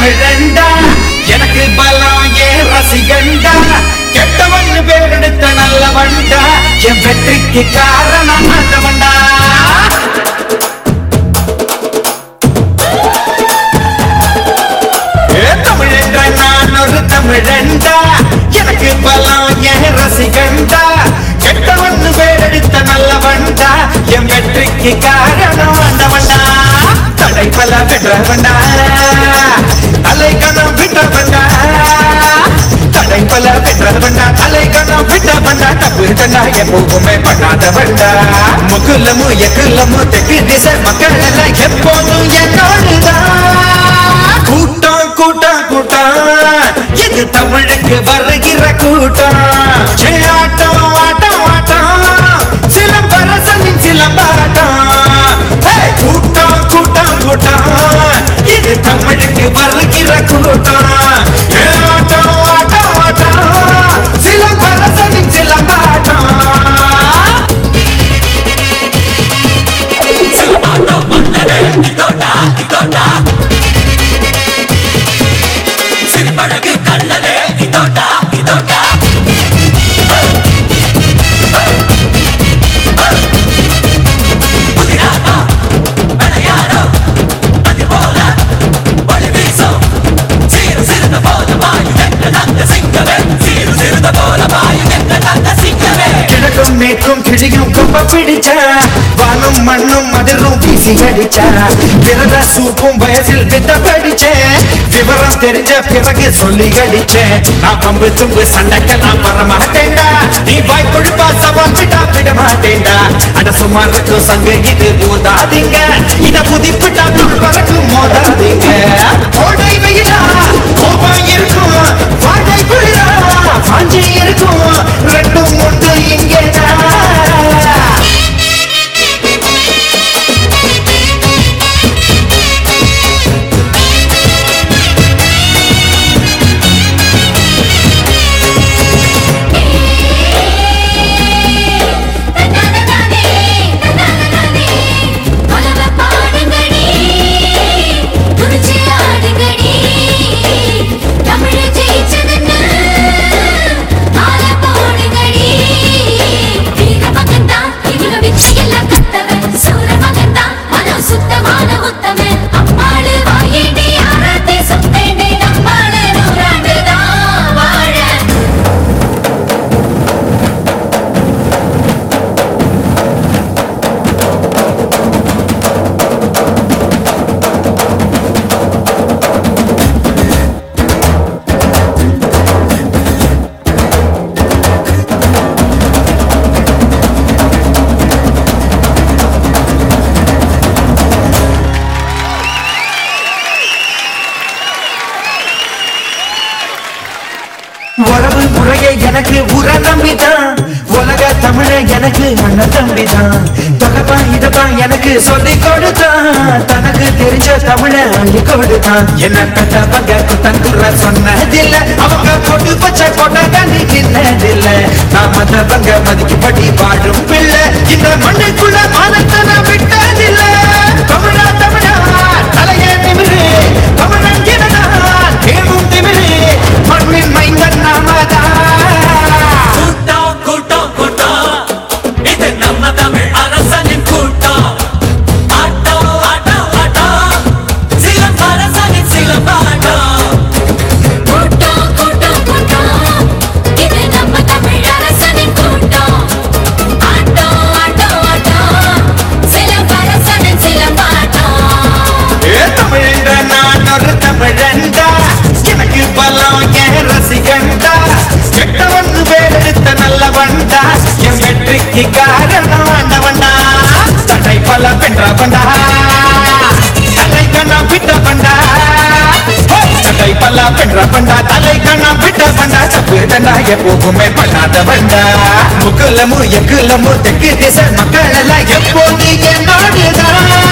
தமிழண்டா எனக்கு பலம் ஏன் ரசிகண்டா கெட்டவன் பேரெடுத்த நல்லவன்டா என் வெற்றிக்கு காரணம் ஆண்டவன்டா ஏ தமிழென்ற நான் ஒரு தமிழண்டா எனக்கு பலம் என் ரசிகண்டா கெட்டவன் பேரெடுத்த நல்லவன்டா என் வெற்றிக்கு காரணம் ஆண்டவன்டா தடை பல பெற்றவன்டா தலை கணம் விட்டவன்டா தடை பல பெற்றவன்டா தலை கணம் விட்டவன்டா தப்பு தண்டா எப்போதுமே பண்ணாதவன்டா முகுலமு எக்குலமு தெற்கு திசை மக்கள் எல்லாம் எப்போதும் என்னோடுதான் கூட்டம் கூட்டம் கூட்டம் இது தமிழுக்கு வருகிற கூட்டம் ஏ ஆட்டம் ஆட்டம் ஆட்டம் சிலம்பரசனின் சிலம்பாட்டம் ஹே, கூட்டம் கூட்டம் கூட்டம் இது தமிழுக்கு வருகிற கூட்டம் ஏ ஆட்டம் ஆட்டம் ஆட்டம் சிலம்பரசனின் சிலம்பாட்டம் சிறுபழகு கல்லலே இதோட்டா இதோட்டா புதிராதோ விளையாடோ அது போல வழி வீசும் சீரு சிறுத போல மாயும் என்ற நந்த சிங்கமே சீரு சிறுத போல மாயும் என்ற நந்த சிங்கமே கிழக்கும் மேற்கும் கிழியும் கொம்ப பிடிச்ச வானும் மண்ணும் அதிரும் வீசி அடிச்ச விரத சூப்பும் வயசில் வித்த படிச்சேன் விவரம் தெரிஞ்ச பிறகு சொல்லி அடிச்சேன் நான் பம்பு தும்பு சண்டைக்கெல்லாம் வர மாட்டேன்டா நீ வாய் கொழுப்பா சவால் விட்டா விட மாட்டேன்டா அட சுமார் இருக்கும் சங்க இது மோதாதீங்க இத புதிப்பிட்டா துள் பறக்கும் மோதாதீங்க கோடை வெயிலா கோபம் இருக்கும் வாடை குளிரா வாஞ்சி இருக்கும் ரெண்டும் ஒன்று இங்கேதான் தன்னானே தன்னானே உலக பாடுங்கடி துணிச்சு ஆடுங்கடி தமிழ் ஜெயிச்சதுன்னு மால போடுங்கடி வீர மகன்தான் இவங்க வெற்றி எல்லாம் கத்தவன் சூர மகன்தான் மனம் சுத்தமான உத்தமன் அம்மாளு வாயேண்டி ஆராத்தி சுத்தேண்டி நம்மாளு நூறாண்டுதான் வாழ உறவு முறையே எனக்கு உர நம்பிதான் உலக தமிழ எனக்கு அண்ணன் தம்பிதான் தொகப்பா இதப்பா எனக்கு சொல்லி கொடுத்தான் தனக்கு தெரிஞ்ச தமிழ அள்ளி கொடுத்தான் என்ன பெற்றவங்க குத்தங்குற சொன்னதில்ல அவங்க கொண்டு பச்சை கொண்ட தண்ணி கிண்ணதில்ல நான் மற்றவங்க மதிக்கப்படி வாழும் பிள்ளை இந்த மண்ணுக்குள்ள மானத்தன விட்டதில்ல தமிழா தமிழா தலையே நிமிரு தமிழன் எனதான் தேவும் திமிரு மண்ணின் மைந்தன் நாமதான் கூட்டம் கூட்டம் கூட்டம் இது நம்ம தமிழ் அரசனின் கூட்டம் ஆட்டம் ஆட்டம் ஆட்டம் சிலம்பரசனின் சிலம்பாட்டம் கூட்டம் கூட்டம் கூட்டம் இது நம்ம தமிழ் அரசனின் கூட்டம் ஆட்டம் ஆட்டம் ஆட்டம் சிலம்பரசனின் சிலம்பாட்டம் ஏ தமிழன்ற நான் ஒரு தமிழண்டா எனக்கு பலம் என் ரசிகண்டா கெட்டவன் பேரெடுத்த நல்லவன்டா என் வெற்றிக்கு காரணம் ஆண்டவன்டா தடை பல பெற்றவன்டா தலை கண்ணம் விட்டவன்டா தடை பல பெற்றவன்டா தலை கண்ணம் விட்டவன்டா தப்பு தண்டா எப்போதுமே பண்ணாதவன்டா முக்குலமு எக்குலமு தெற்கு திசை மக்கள் எல்லாம் எப்போது என்னோடுதான்